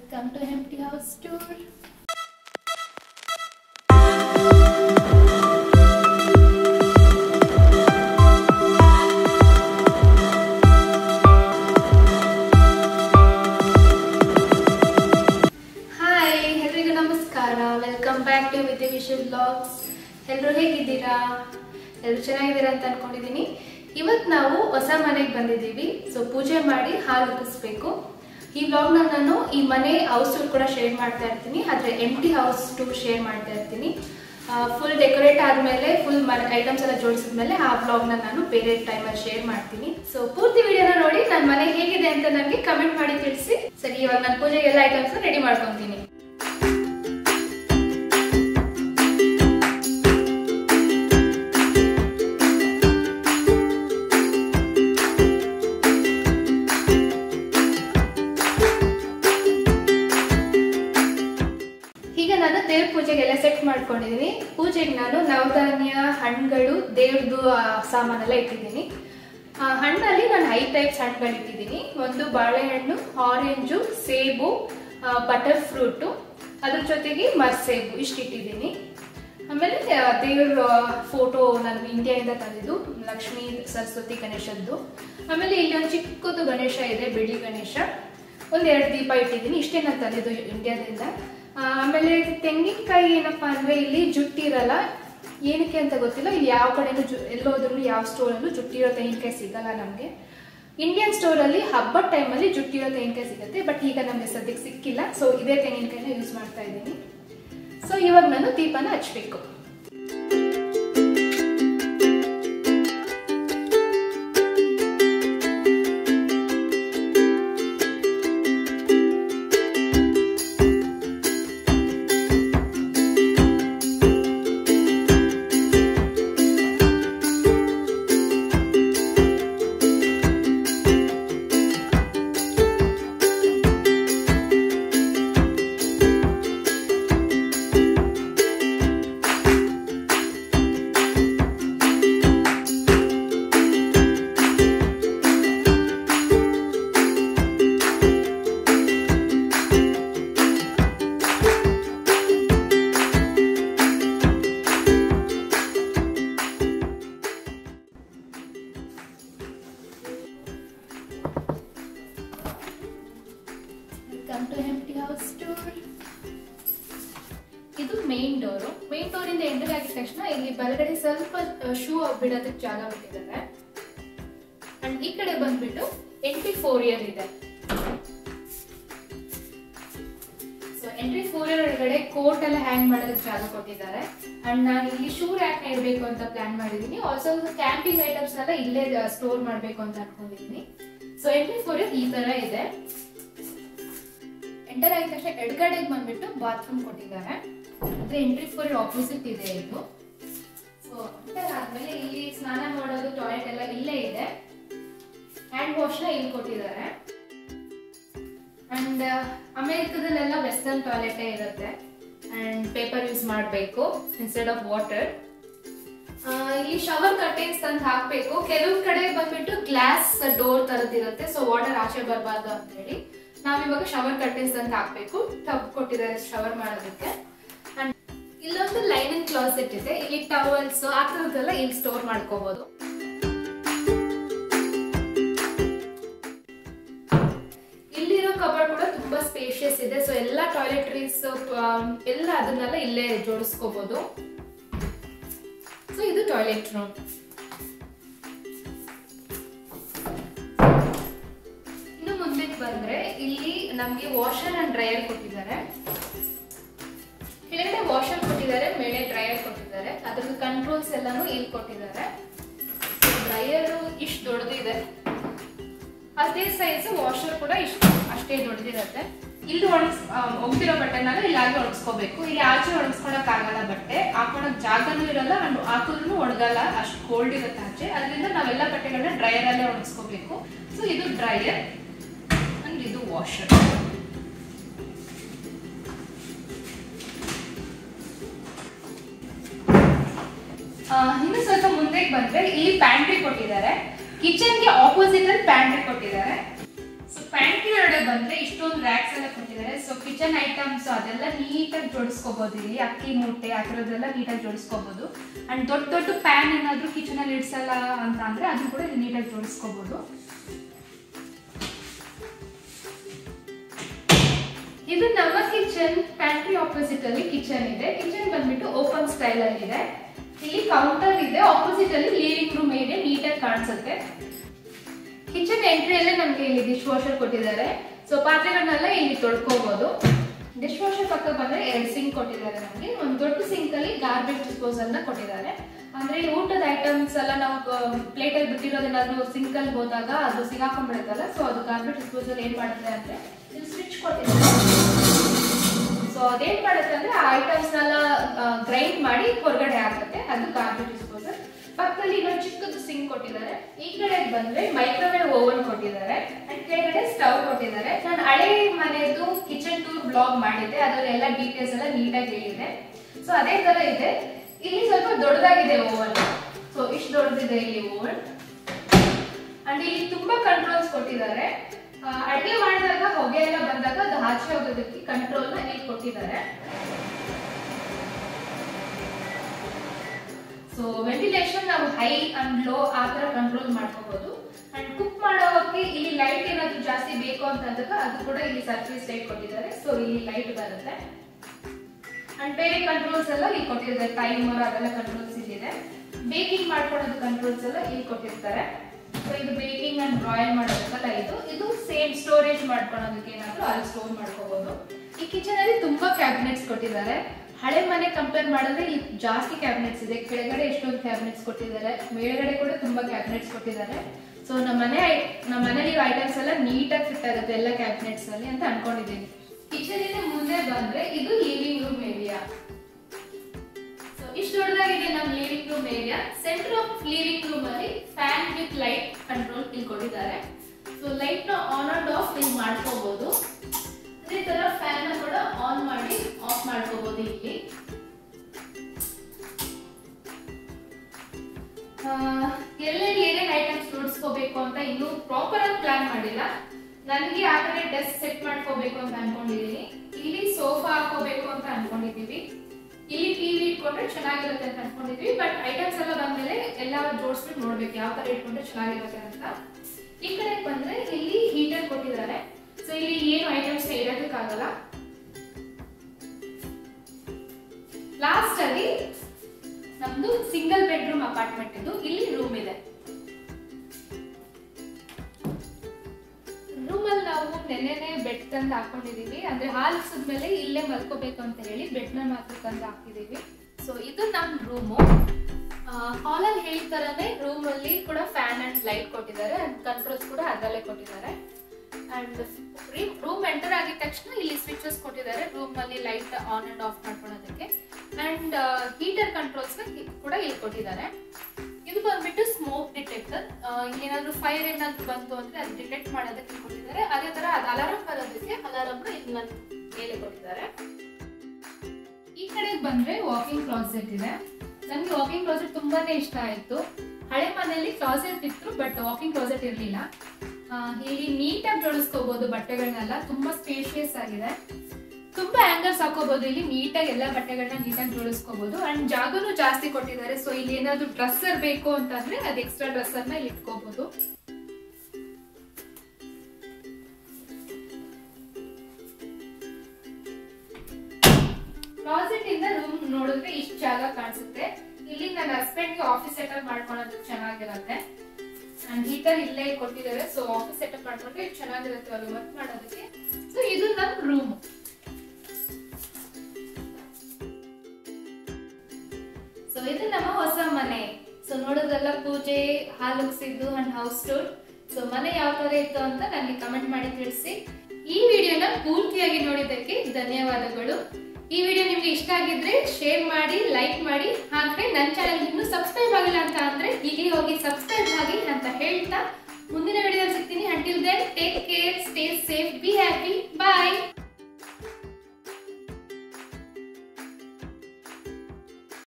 Welcome to Empty House Tour. Hi ಎಲ್ರಿಗೂ ನಮಸ್ಕಾರ welcome back to Vidya Vishal vlogs ಎಲ್ಲರೂ ಹೇಗಿದ್ದೀರಾ ಎಲ್ಲರೂ ಚೆನ್ನಾಗಿದ್ದೀರಾ ಅಂತ ಅನ್ಕೊಂಡಿದ್ದೀನಿ ಇವತ್ತು ನಾವು ಹೊಸ ಮನೆಗೆ ಬಂದಿದ್ದೀವಿ ಸೊ ಪೂಜೆ ಮಾಡಿ ಹಾಲು ಉಕ್ಕಿಸ್ಬೇಕು ಈ ವ್ಲಾಗ್ನ ನಾನು ಈ ಮನೆ ಹೌಸ್ ಟೂರ್ ಕೂಡ ಶೇರ್ ಮಾಡ್ತಾ ಇರ್ತೀನಿ ಆದರೆ ಎಂಟಿ ಹೌಸ್ ಟೂರ್ ಶೇರ್ ಮಾಡ್ತಾ ಇರ್ತೀನಿ ಫುಲ್ ಡೆಕೋರೇಟ್ ಆದಮೇಲೆ ಫುಲ್ ಮನೆ ಐಟಮ್ಸ್ ಎಲ್ಲ ಜೋಡಿಸಿದ್ಮೇಲೆ ಆ ವ್ಲಾಗ್ನ ನಾನು ಬೇರೆ ಟೈಮಲ್ಲಿ ಶೇರ್ ಮಾಡ್ತೀನಿ ಸೊ ಪೂರ್ತಿ ವಿಡಿಯೋನ ನೋಡಿ ನನ್ನ ಮನೆ ಹೇಗಿದೆ ಅಂತ ನನಗೆ ಕಮೆಂಟ್ ಮಾಡಿ ತಿಳಿಸಿ ಸರಿ ಇವಾಗ ನಾನು ಪೂಜೆಗೆ ಎಲ್ಲ ಐಟಮ್ಸ್ ರೆಡಿ ಮಾಡ್ಕೊತೀನಿ ಈಗ ನಾನು ದೇವ್ರ ಪೂಜೆಗೆಲ್ಲ ಸೆಟ್ ಮಾಡ್ಕೊಂಡಿದ್ದೀನಿ ಪೂಜೆಗೆ ನಾನು ನವಧಾನ್ಯ ಹಣ್ಣುಗಳು ದೇವ್ರದ್ದು ಆ, ಸಾಮಾನೆಲ್ಲ ಇಟ್ಟಿದ್ದೀನಿ ಆ, ಹಣ್ಣಲ್ಲಿ ನಾನು ಐದು ಟೈಪ್ಸ್ ಹಣ್ಣುಗಳು ಇಟ್ಟಿದ್ದೀನಿ ಒಂದು ಬಾಳೆಹಣ್ಣು ಆರೆಂಜು ಸೇಬು ಬಟರ್ ಫ್ರೂಟು ಅದ್ರ ಜೊತೆಗೆ ಮರ್ಸೇಬು ಇಷ್ಟು ಇಟ್ಟಿದ್ದೀನಿ ಆಮೇಲೆ ಆ, ದೇವ್ರ ಫೋಟೋ ನಾನು ಇಂಡಿಯಾದಿಂದ ತಂದಿದ್ದು ಲಕ್ಷ್ಮೀ ಸರಸ್ವತಿ ಗಣೇಶದ್ದು ಆಮೇಲೆ ಇಲ್ಲಿ ಒಂದು ಚಿಕ್ಕದು ಗಣೇಶ ಇದೆ ಬೆಳ್ಳಿ ಗಣೇಶ ಒಂದ್ ಎರಡು ದೀಪ ಇಟ್ಟಿದ್ದೀನಿ ಇಷ್ಟೇ ನಾನು ತಂದಿದ್ದು ಇಂಡಿಯಾದಿಂದ ಆ, ಆಮೇಲೆ ತೆಂಗಿನಕಾಯಿ ಏನಪ್ಪಾ ಅಂದ್ರೆ ಇಲ್ಲಿ ಜುಟ್ಟಿರಲ್ಲ ಏನಕ್ಕೆ ಅಂತ ಗೊತ್ತಿಲ್ಲ ಇಲ್ಲಿ ಯಾವ ಕಡೆನೂ ಜು ಎಲ್ಲೋದ್ರೂ ಯಾವ ಸ್ಟೋರಲ್ಲೂ ಜುಟ್ಟಿರೋ ತೆಂಗಿನಕಾಯಿ ಸಿಗಲ್ಲ ನಮಗೆ ಇಂಡಿಯನ್ ಸ್ಟೋರಲ್ಲಿ ಹಬ್ಬದ ಟೈಮಲ್ಲಿ ಜುಟ್ಟಿರೋ ತೆಂಗಿನಕಾಯಿ ಸಿಗುತ್ತೆ ಬಟ್ ಈಗ ನಮಗೆ ಸದ್ಯಕ್ಕೆ ಸಿಕ್ಕಿಲ್ಲ ಸೊ ಇದೇ ತೆಂಗಿನಕಾಯಿನ ಯೂಸ್ ಮಾಡ್ತಾ ಇದ್ದೀನಿ ಸೊ ಇವಾಗ ನಾನು ದೀಪನ ಹಚ್ಬೇಕು welcome to empty house tour ಇದು ಮೇನ್ ಡೋರು ಮೇನ್ ಡೋರ್ ಇಂದ ಎಂಟರ್ ಆಗಿದ ತಕ್ಷಣ ಇಲ್ಲಿ ಬಲಗಡೆ ಸ್ವಲ್ಪ ಶೂ ಬಿಡೋದಕ್ಕೆ ಜಾಗ ಬಿಟ್ಟಿದ್ದಾರೆ ಅಂಡ್ ಈ ಕಡೆ ಬಂದ್ಬಿಟ್ಟು ಎಂಟ್ರಿ ಫೋರ್ ಇಯರ್ ಇದೆ ಸೊ ಎಂಟ್ರಿ ಫೋರ್ ಇಯರ್ ಒಳಗಡೆ ಕೋಟ್ ಎಲ್ಲ ಹ್ಯಾಂಗ್ ಮಾಡೋದಕ್ಕೆ ಜಾಗ ಕೊಟ್ಟಿದ್ದಾರೆ ಅಂಡ್ ನಾನು ಇಲ್ಲಿ ಶೂ ರ್ಯಾಕ್ ಇಡಬೇಕು ಅಂತ ಪ್ಲಾನ್ ಮಾಡಿದ್ದೀನಿ ಆಲ್ಸೋ ಕ್ಯಾಂಪಿಂಗ್ ಐಟಮ್ಸ್ ಎಲ್ಲ ಇಲ್ಲೇ ಸ್ಟೋರ್ ಮಾಡಬೇಕು ಅಂತ ಅನ್ಕೊಂಡಿದ್ದೀನಿ ಸೊ ಎಂಟ್ರಿ ಫೋರ್ ಇಯರ್ ಈ ತರ ಇದೆ ಎಂಟರ್ ಆಗಿದ ತಕ್ಷಣ ಎಡಗಡೆಗೆ ಬಂದ್ಬಿಟ್ಟು ಬಾತ್ರೂಮ್ ಕೊಟ್ಟಿದ್ದಾರೆ ಅಂದ್ರೆ ಎಂಟ್ರಿ ಫೋರ್ ಆಪೋಸಿಟ್ ಇದೆ ಇದು ಸೊ ಎಂಟರ್ ಆದ್ಮೇಲೆ ಇಲ್ಲಿ ಸ್ನಾನ ಮಾಡೋದು ಟಾಯ್ಲೆಟ್ ಎಲ್ಲ ಇಲ್ಲೇ ಇದೆ ಹ್ಯಾಂಡ್ ವಾಶ್ ನ ಇಲ್ಲಿ ಕೊಟ್ಟಿದ್ದಾರೆ ಅಂಡ್ ಅಮೆರಿಕದಲ್ಲೆಲ್ಲ ವೆಸ್ಟರ್ನ್ ಟಾಯ್ಲೆಟೇ ಇರುತ್ತೆ ಅಂಡ್ ಪೇಪರ್ ಯೂಸ್ ಮಾಡಬೇಕು ಇನ್ಸ್ಟೆಡ್ ಆಫ್ ವಾಟರ್ ಇಲ್ಲಿ ಶವರ್ ಕರ್ಟೈನ್ಸ್ ತಂದು ಹಾಕ್ಬೇಕು ಕೆಲವು ಕಡೆ ಬಂದ್ಬಿಟ್ಟು ಗ್ಲಾಸ್ ಡೋರ್ ತರದಿರುತ್ತೆ ಸೊ ವಾಟರ್ ಆಚೆ ಬರಬಾರ್ದು ಅಂತ ಹೇಳಿ ನಾವಿವಾಗ ಶವರ್ ಕರ್ಟೈನ್ಸ್ ತಂದು ಹಾಕ್ಬೇಕು ಟಬ್ ಕೊಟ್ಟಿದ್ದಾರೆ ಶವರ್ ಮಾಡೋದಕ್ಕೆ ಅಂಡ್ ಇಲ್ಲೊಂದು ಲೈನಿಂಗ್ ಕ್ಲಾಸೆಟ್ ಇದೆ ಇಲ್ಲಿ ಟವಲ್ಸ್ ಆ ಥರದ್ದೆಲ್ಲ ಇಲ್ಲಿ ಸ್ಟೋರ್ ಮಾಡ್ಕೋಬಹುದು ಇಲ್ಲಿರೋ ಕಬರ್ಡ್ ಕೂಡ ತುಂಬಾ ಸ್ಪೇಷಿಯಸ್ ಇದೆ ಸೊ ಎಲ್ಲ ಟಾಯ್ಲೆಟರೀಸ್ ಎಲ್ಲ ಅದನ್ನೆಲ್ಲ ಇಲ್ಲೇ ಜೋಡಿಸ್ಕೋಬಹುದು ಸೊ ಇದು ಟಾಯ್ಲೆಟ್ ರೂಮ್ ಇನ್ನು ಮುಂದಕ್ಕೆ ಬಂದ್ರೆ ಇಲ್ಲಿ ನಮ್ಗೆ ವಾಷರ್ ಅಂಡ್ ಡ್ರೈಯರ್ ಕೊಟ್ಟಿದ್ದಾರೆ ಕೆಳಗಡೆ ವಾಷರ್ ಕೊಟ್ಟಿದ್ದಾರೆ ಮೇಲೆ ಡ್ರೈಯರ್ ಕೊಟ್ಟಿದ್ದಾರೆ ಅದ್ರದ್ದು ಕಂಟ್ರೋಲ್ಸ್ ಎಲ್ಲಾನು ಇಲ್ಲಿ ಕೊಟ್ಟಿದ್ದಾರೆ ಡ್ರೈಯರ್ ಇಷ್ಟು ದೊಡ್ಡದಿದೆ ಅದೇ ಸೈಜ್ ವಾಷರ್ ಕೂಡ ಇಷ್ಟು ಅಷ್ಟೇ ದೊಡ್ಡದಿರುತ್ತೆ ಇಲ್ಲಿ ಒಣಗಿಸ್ ಒಗ್ದಿರೋ ಬಟ್ಟೆನೆಲ್ಲ ಇಲ್ಲಿ ಹಾಗೆ ಒಣಗಿಸ್ಕೋಬೇಕು ಇಲ್ಲಿ ಆಚೆ ಒಣಗಿಸ್ಕೊಳಕ್ ಆಗಲ್ಲ ಬಟ್ಟೆ ಹಾಕೊಳಕ್ ಜಾಗನೂ ಇರಲ್ಲ ಅಂಡ್ ಹಾಕಿದ್ರು ಒಣಗಲ್ಲ ಅಷ್ಟು ಕೋಲ್ಡ್ ಇರುತ್ತೆ ಆಚೆ ಅದರಿಂದ ನಾವೆಲ್ಲ ಬಟ್ಟೆಗಳನ್ನ ಡ್ರೈಯರ್ ಅಲ್ಲೇ ಒಣಗಿಸ್ಕೋಬೇಕು ಸೊ ಇದು ಡ್ರೈಯರ್ ಅಂಡ್ ಇದು ವಾಷರ್ ಇನ್ನು ಸ್ವಲ್ಪ ಮುಂದೆ ಬಂದ್ರೆ ಇಲ್ಲಿ ಪ್ಯಾಂಟ್ರಿ ಕೊಟ್ಟಿದ್ದಾರೆ ಕಿಚನ್ಗೆ ಆಪೋಸಿಟ್ ಅಲ್ಲಿ ಪ್ಯಾಂಟ್ರಿ ಕೊಟ್ಟಿದ್ದಾರೆ ಸೊ ಪ್ಯಾಂಟ್ರಿ ಒಳಗಡೆ ಬಂದ್ರೆ ಇಷ್ಟೊಂದು ರ್ಯಾಕ್ಸ್ ಎಲ್ಲ ಕೊಟ್ಟಿದ್ದಾರೆ ಸೊ ಕಿಚನ್ ಐಟಮ್ಸ್ ಅದೆಲ್ಲ ನೀಟಾಗಿ ಜೋಡಿಸ್ಕೋಬಹುದು ಇಲ್ಲಿ ಅಕ್ಕಿ ಮೂಟೆ ಆ ಥರದ್ದೆಲ್ಲ ನೀಟಾಗಿ ಜೋಡಿಸ್ಕೋಬಹುದು ಅಂಡ್ ದೊಡ್ಡ ದೊಡ್ಡ ಪ್ಯಾನ್ ಏನಾದರೂ ಕಿಚನ್ ಅಲ್ಲಿ ಇಡ್ಸಲ್ಲ ಅಂತ ಅಂದ್ರೆ ಅದು ಕೂಡ ಇಲ್ಲಿ ನೀಟಾಗಿ ಜೋಡಿಸ್ಕೋಬಹುದು ಇದು ನಮ್ಮ ಕಿಚನ್ ಪ್ಯಾಂಟ್ರಿ ಆಪೋಸಿಟ್ ಅಲ್ಲಿ ಕಿಚನ್ ಇದೆ ಕಿಚನ್ ಬಂದ್ಬಿಟ್ಟು ಓಪನ್ ಸ್ಟೈಲ್ ಅಲ್ಲಿ ಇದೆ ಇಲ್ಲಿ ಕೌಂಟರ್ ಇದೆ ಆಪೋಸಿಟ್ ಅಲ್ಲಿ ಲಿವಿಂಗ್ ರೂಮ್ ಇದೆ ನೀಟಾಗಿ ಕಾಣಿಸುತ್ತೆ ಕಿಚನ್ ಎಂಟ್ರಿಯಲ್ಲೇ ನಮಗೆ ಇಲ್ಲಿ ಡಿಶ್ ವಾಷರ್ ಕೊಟ್ಟಿದ್ದಾರೆ ಸೊ ಪಾತ್ರೆಗಳನ್ನೆಲ್ಲ ಇಲ್ಲಿ ತೊಳ್ಕೋಬಹುದು ಡಿಶ್ ವಾಷರ್ ಪಕ್ಕ ಬಂದ್ರೆ ಎರಡು ಸಿಂಕ್ ಕೊಟ್ಟಿದ್ದಾರೆ ನಮಗೆ ಒಂದು ದೊಡ್ಡ ಸಿಂಕ್ ಅಲ್ಲಿ ಗಾರ್ಬೇಜ್ ಡಿಸ್ಪೋಸಲ್ ನ ಕೊಟ್ಟಿದ್ದಾರೆ ಅಂದ್ರೆ ಈ ಊಟದ ಐಟಮ್ಸ್ ಎಲ್ಲ ನಾವು ಪ್ಲೇಟ್ ಅಲ್ಲಿ ಬಿಟ್ಟಿರೋದೇನಾದ್ರೂ ಸಿಂಕ್ ಅಲ್ಲಿ ಹೋದಾಗ ಅದು ಸಿಗಾಕೊಂಡ್ಬಿಡುತ್ತಲ್ಲ ಸೊ ಅದು ಗಾರ್ಬೇಜ್ ಡಿಸ್ಪೋಸಲ್ ಏನ್ ಮಾಡುತ್ತೆ ಅಂದ್ರೆ ಇಲ್ಲಿ ಸ್ವಿಚ್ ಕೊಟ್ಟಿದ್ದಾರೆ ಸೊ ಅದೇನ್ ಮಾಡುತ್ತೆ ಅಂದ್ರೆ ಆ ಐಟಮ್ಸ್ ನೆಲ್ಲ ಗ್ರೈಂಡ್ ಮಾಡಿ ಹೊರಗಡೆ ಹಾಕುತ್ತೆ ಅದು ಗಾರ್ಬೇಜ್ ಡಿಸ್ಪೋಸಲ್ ಪಕ್ಕದಲ್ಲಿ ಇನ್ನೊಂದು ಚಿಕ್ಕದು ಸಿಂಕ್ ಕೊಟ್ಟಿದ್ದಾರೆ ಈ ಕಡೆ ಬಂದ್ರೆ ಮೈಕ್ರೋವೇವ್ ಓವನ್ ಕೊಟ್ಟಿದ್ದಾರೆ ಅಂಡ್ ಕೆಳಗಡೆ ಸ್ಟವ್ ಕೊಟ್ಟಿದ್ದಾರೆ ನಾನು ಹಳೆ ಮನೆದು ಕಿಚನ್ ಟೂರ್ ಬ್ಲಾಗ್ ಮಾಡಿದ್ದೆ ಅದರಲ್ಲಿ ಎಲ್ಲ ಡೀಟೇಲ್ಸ್ ಎಲ್ಲ ನೀಟಾಗಿ ಹೇಳಿದೆ ಸೊ ಅದೇ ತರ ಇದೆ ಇಲ್ಲಿ ಸ್ವಲ್ಪ ದೊಡ್ಡದಾಗಿದೆ ಓವನ್ ಸೊ ಇಷ್ಟು ದೊಡ್ಡದಿದೆ ಇಲ್ಲಿ ಓವನ್ ಅಂಡ್ ಇಲ್ಲಿ ತುಂಬಾ ಕಂಟ್ರೋಲ್ಸ್ ಕೊಟ್ಟಿದ್ದಾರೆ ಆ, ಅಡ್ಗೆ ಮಾಡಿದಾಗ ಹೊಗೆ ಎಲ್ಲ ಬಂದಾಗ ಅದು ಆಚೆ ಹೋಗೋದಕ್ಕೆ ಕಂಟ್ರೋಲ್ ನ ಇಲ್ಲಿ ಕೊಟ್ಟಿದ್ದಾರೆ ಸೊ ವೆಂಟಿಲೇಷನ್ ನಾವು ಹೈ ಅಂಡ್ ಲೋ ಆ ತರ ಕಂಟ್ರೋಲ್ ಮಾಡ್ಕೋಬಹುದು ಅಂಡ್ ಕುಕ್ ಮಾಡೋಕೆ ಇಲ್ಲಿ ಲೈಟ್ ಏನಾದ್ರು ಜಾಸ್ತಿ ಬೇಕು ಅಂತ ಅಂದಾಗ ಅದು ಕೂಡ ಇಲ್ಲಿ ಸರ್ಫೇಸ್ ಲೈಟ್ ಕೊಟ್ಟಿದ್ದಾರೆ ಸೊ ಇಲ್ಲಿ ಲೈಟ್ ಬರುತ್ತೆ ಅಂಡ್ ಬೇರೆ ಕಂಟ್ರೋಲ್ಸ್ ಎಲ್ಲ ಇಲ್ಲಿ ಕೊಟ್ಟಿದ್ದಾರೆ ಟೈಮರ್ ಅದೆಲ್ಲ ಕಂಟ್ರೋಲ್ಸ್ ಇಲ್ಲಿದೆ ಬೇಕಿಂಗ್ ಮಾಡ್ಕೊಳ್ಳೋದು ಕಂಟ್ರೋಲ್ಸ್ ಎಲ್ಲ ಇಲ್ಲಿ ಕೊಟ್ಟಿರ್ತಾರೆ ಸೊ ಇದು ಬೇಕಿಂಗ್ ಅಂಡ್ ಬ್ರಾಯ್ಲ್ ಮಾಡೋದಕ್ಕೆಲ್ಲ ಇದು ಇದು ಸೇಮ್ ಸ್ಟೋರೇಜ್ ಮಾಡ್ಕೊಳ್ಳೋದಕ್ಕೆ ಏನಾದ್ರು ಅಲ್ಲಿ ಸ್ಟೋರ್ ಮಾಡ್ಕೋಬಹುದು ಈ ಕಿಚನ್ ಅಲ್ಲಿ ತುಂಬಾ ಕ್ಯಾಬಿನೆಟ್ಸ್ ಕೊಟ್ಟಿದ್ದಾರೆ ಹಳೆ ಮನೆ ಕಂಪೇರ್ ಮಾಡಿದ್ರೆ ಇಲ್ಲಿ ಜಾಸ್ತಿ ಕ್ಯಾಬಿನೆಟ್ಸ್ ಇದೆ ಕೆಳಗಡೆ ಎಷ್ಟೊಂದು ಕ್ಯಾಬಿನೆಟ್ಸ್ ಕೊಟ್ಟಿದ್ದಾರೆ ಮೇಲ್ಗಡೆ ಕೂಡ ತುಂಬಾ ಕ್ಯಾಬಿನೆಟ್ಸ್ ಕೊಟ್ಟಿದ್ದಾರೆ ಸೊ ನಮ್ಮ ಮನೆ ನಮ್ಮ ಮನೇಲಿ ಐಟಮ್ಸ್ ಎಲ್ಲ ನೀಟಾಗಿ ಫಿಟ್ ಆಗುತ್ತೆ ಎಲ್ಲ ಕ್ಯಾಬಿನೆಟ್ಸ್ ಅಲ್ಲಿ ಅಂತ ಅನ್ಕೊಂಡಿದ್ದೀನಿ ಕಿಚನ್ ಇಂದ ಮುಂದೆ ಬಂದ್ರೆ ಇದು ಲಿವಿಂಗ್ ರೂಮ್ ಏರಿಯಾ ಸೊ ಇಷ್ಟು ದೊಡ್ಡದಾಗಿದೆ ನಮ್ಮ living room area centre of living room ಅಲ್ಲಿ ಫ್ಯಾನ್ ವಿತ್ ಲೈಟ್ ಕಂಟ್ರೋಲ್ ಇಲ್ಲಿ ಕೊಟ್ಟಿದ್ದಾರೆ ಸೊ ಲೈಟ್ ನ ಆನ್ ಅಂಡ್ ಆಫ್ ಇಲ್ಲಿ ಮಾಡ್ಕೋಬಹುದು ಅದೇ ತರ ಫ್ಯಾನ್ ಕೂಡ ಆನ್ ಮಾಡಿ ಆಫ್ ಮಾಡ್ಕೋಬಹುದು ಇಲ್ಲಿ ಆ, ಎಲ್ಲೆಲ್ಲಿ ಏನೇನ್ ಐಟಮ್ಸ್ ಜೋಡಿಸ್ಕೋಬೇಕು ಅಂತ ಇನ್ನೂ ಪ್ರಾಪರ್ ಆಗಿ ಪ್ಲಾನ್ ಮಾಡಿಲ್ಲ ನನಗೆ ಆ ಕಡೆ ಡೆಸ್ಕ್ ಸೆಟ್ ಮಾಡ್ಕೋಬೇಕು ಅಂತ ಅನ್ಕೊಂಡಿದೀನಿ ಇಲ್ಲಿ ಸೋಫಾ ಹಾಕೋಬೇಕು ಅಂತ ಅನ್ಕೊಂಡಿದೀವಿ ಇಲ್ಲಿ ಟಿವಿ ಇಟ್ಕೊಂಡ್ರೆ ಚೆನ್ನಾಗಿರುತ್ತೆ ಅಂತ ಅನ್ಕೊಂಡಿದ್ವಿ ಬಟ್ ಐಟಮ್ಸ್ ಎಲ್ಲ ಬಂದ್ಮೇಲೆ ಎಲ್ಲ ಜೋಡಿಸ್ಬಿಟ್ಟು ನೋಡ್ಬೇಕು ಯಾವ ತರ ಇಟ್ಕೊಂಡ್ರೆ ಚೆನ್ನಾಗಿರುತ್ತೆ ಅಂತ ಈ ಕಡೆ ಬಂದ್ರೆ ಇಲ್ಲಿ ಹೀಟರ್ ಕೊಟ್ಟಿದ್ದಾರೆ ಸೊ ಇಲ್ಲಿ ಏನು ಐಟಮ್ಸ್ ಇಡೋದಕ್ಕಾಗಲ್ಲ ಲಾಸ್ಟ್ ಅಲ್ಲಿ ನಮ್ದು ಸಿಂಗಲ್ ಬೆಡ್ರೂಮ್ ಅಪಾರ್ಟ್ಮೆಂಟ್ ಇದು ಇಲ್ಲಿ ರೂಮ್ ಇದೆ ರೂಮ್ ಅಲ್ಲಿ ನಾವು ನೆನ್ನೆನೆ ಬೆಡ್ ತಂದು ಹಾಕೊಂಡಿದೀವಿ ಅಂದ್ರೆ ಹಾಲು ಮೇಲೆ ಇಲ್ಲೇ ಮಲ್ಕೋಬೇಕು ಅಂತ ಹೇಳಿ ಬೆಡ್ ನ ಮಾತ್ರ ತಂದು ಹಾಕಿದೀವಿ ಸೊ ಇದು ನಮ್ ರೂಮು ಹಾಲ್ ಅಲ್ಲಿ ಹೇಳಿದ ತರನೇ ರೂಮ್ ಅಲ್ಲಿ ಕೂಡ ಫ್ಯಾನ್ ಅಂಡ್ ಲೈಟ್ ಕೊಟ್ಟಿದ್ದಾರೆ ಅಂಡ್ ಕಂಟ್ರೋಲ್ಸ್ ಕೂಡ ಅದರಲ್ಲೇ ಕೊಟ್ಟಿದ್ದಾರೆ ಅಂಡ್ ರೂಮ್ ಎಂಟರ್ ಆಗಿದ ತಕ್ಷಣ ಇಲ್ಲಿ ಸ್ವಿಚಸ್ ಕೊಟ್ಟಿದ್ದಾರೆ ರೂಮ್ ಅಲ್ಲಿ ಲೈಟ್ ಆನ್ ಅಂಡ್ ಆಫ್ ಮಾಡ್ಕೊಳ್ಳೋದಕ್ಕೆ ಅಂಡ್ ಹೀಟರ್ ಕಂಟ್ರೋಲ್ಸ್ ಕೂಡ ಇಲ್ಲಿ ಕೊಟ್ಟಿದ್ದಾರೆ ಇದು ಬಂದ್ಬಿಟ್ಟು ಸ್ಮೋಕ್ ಡಿಟೆಕ್ಟರ್ ಏನಾದ್ರು ಫೈರ್ ಏನಾದ್ರು ಬಂತು ಅಂದ್ರೆ ಅದು ಡಿಟೆಕ್ಟ್ ಮಾಡೋದಕ್ಕೆ ಇಲ್ಲಿ ಕೊಟ್ಟಿದ್ದಾರೆ ಅದೇ ತರ ಅದು ಅಲಾರಾಮ್ ಬರೋದಕ್ಕೆ ಅಲಾರಾಮ್ ಇಲ್ಲಿ ನನ್ನ ಮೇಲೆ ಕೊಟ್ಟಿದ್ದಾರೆ ಈ ಕಡೆ ಬಂದ್ರೆ ವಾಕಿಂಗ್ ಕ್ಲಾಸೆಟ್ ಇದೆ ನನಗೆ ವಾಕಿಂಗ್ ಕ್ಲಾಸೆಟ್ ತುಂಬಾನೇ ಇಷ್ಟ ಆಯ್ತು ಹಳೆ ಮನೆಯಲ್ಲಿ ಕ್ಲಾಸೆಟ್ ಇತ್ತು ಬಟ್ ವಾಕಿಂಗ್ ಕ್ಲಾಸೆಟ್ ಇರಲಿಲ್ಲ ಇಲ್ಲಿ ನೀಟಾಗಿ ಜೋಡಿಸ್ಕೋಬಹುದು ಬಟ್ಟೆಗಳನ್ನೆಲ್ಲ ತುಂಬಾ ಸ್ಪೇಷಿಯಸ್ ಆಗಿದೆ ತುಂಬಾ ಆಂಗಲ್ಸ್ ಹಾಕೋಬಹುದು ಇಲ್ಲಿ ನೀಟಾಗಿ ಎಲ್ಲ ಬಟ್ಟೆಗಳನ್ನ ನೀಟಾಗಿ ಜೋಡಿಸ್ಕೋಬಹುದು ಅಂಡ್ ಜಾಗನೂ ಜಾಸ್ತಿ ಕೊಟ್ಟಿದ್ದಾರೆ ಸೊ ಇಲ್ಲಿ ಏನಾದ್ರು ಡ್ರೆಸ್ಸರ್ ಬೇಕು ಅಂತಂದ್ರೆ ಅದು ಎಕ್ಸ್ಟ್ರಾ ಡ್ರೆಸ್ಸರ್ನ ಇಲ್ಲಿ ಇಟ್ಕೋಬಹುದು ಕ್ಲಾಸೆಟ್ ಇಂದ ರೂಮ್ ನೋಡಿದ್ರೆ ಇಷ್ಟು ಜಾಗ ಕಾಣಿಸುತ್ತೆ ಇಲ್ಲಿ ನನ್ನ ಹಸ್ಬೆಂಡ್ಗೆ ಆಫೀಸ್ ಸೆಟಪ್ ಮಾಡ್ಕೊಳ್ಳೋದು ಚೆನ್ನಾಗಿರುತ್ತೆ ಅಂಡ್ ಹೀಟರ್ ಇಲ್ಲೇ ಕೊಟ್ಟಿದ್ದಾರೆ ಸೊ ಆಫೀಸ್ ಸೆಟಪ್ ಮಾಡ್ಕೊಂಡ್ರೆ ಇದು ಚೆನ್ನಾಗಿರುತ್ತೆ ಅಲ್ಲಿ ವರ್ಕ್ ಮಾಡೋದಕ್ಕೆ ಸೊ ಇದು ನಮ್ಮ ರೂಮ್ ಸೊ ಇದು ನಮ್ಮ ಹೊಸ ಮನೆ ಸೊ ನೋಡೋದೆಲ್ಲ ಪೂಜೆ ಹಾಲು ಉಗ್ಸಿದ್ದು ಅಂಡ್ ಹೌಸ್ ಟೂರ್ ಸೊ ಮನೆ ಯಾವ ತರ ಇತ್ತು ಅಂತ ನನಗೆ ಕಮೆಂಟ್ ಮಾಡಿ ತಿಳಿಸಿ ಈ ವಿಡಿಯೋನ ಪೂರ್ತಿಯಾಗಿ ನೋಡಿದ್ದಕ್ಕೆ ಧನ್ಯವಾದಗಳು ಈ ವಿಡಿಯೋ ನಿಮ್ಗೆ ಇಷ್ಟ ಆಗಿದ್ರೆ ಶೇರ್ ಮಾಡಿ ಲೈಕ್ ಮಾಡಿ ಹಾಗೆ ನನ್ನ ಚಾನಲ್